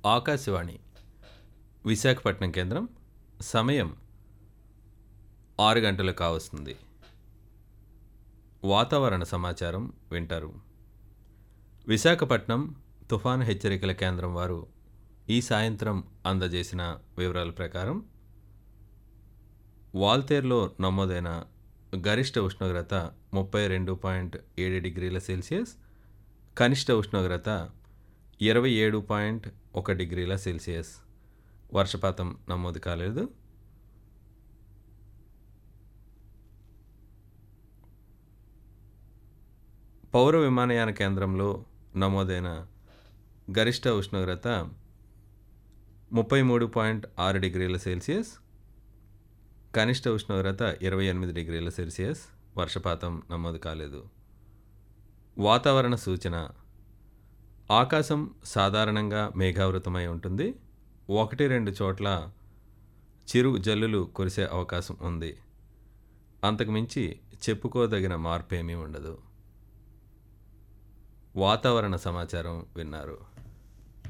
ఆకాశవాణి విశాఖపట్నం కేంద్రం సమయం ఆరు గంటలు కావస్తుంది వాతావరణ సమాచారం వింటారు విశాఖపట్నం తుఫాను హెచ్చరికల కేంద్రం వారు ఈ సాయంత్రం అందజేసిన వివరాల ప్రకారం వాల్తేర్లో నమోదైన గరిష్ట ఉష్ణోగ్రత ముప్పై రెండు పాయింట్ ఏడు డిగ్రీల సెల్సియస్ కనిష్ట ఉష్ణోగ్రత ఇరవై ఏడు పాయింట్ ఒక డిగ్రీల సెల్సియస్ వర్షపాతం నమోదు కాలేదు పౌర విమానయాన కేంద్రంలో నమోదైన గరిష్ట ఉష్ణోగ్రత ముప్పై మూడు పాయింట్ ఆరు డిగ్రీల సెల్సియస్ కనిష్ట ఉష్ణోగ్రత ఇరవై ఎనిమిది డిగ్రీల సెల్సియస్ వర్షపాతం నమోదు కాలేదు వాతావరణ సూచన ఆకాశం సాధారణంగా మేఘావృతమై ఉంటుంది ఒకటి రెండు చోట్ల చిరు జల్లులు కురిసే అవకాశం ఉంది అంతకుమించి చెప్పుకోదగిన మార్పేమీ ఉండదు వాతావరణ సమాచారం విన్నారు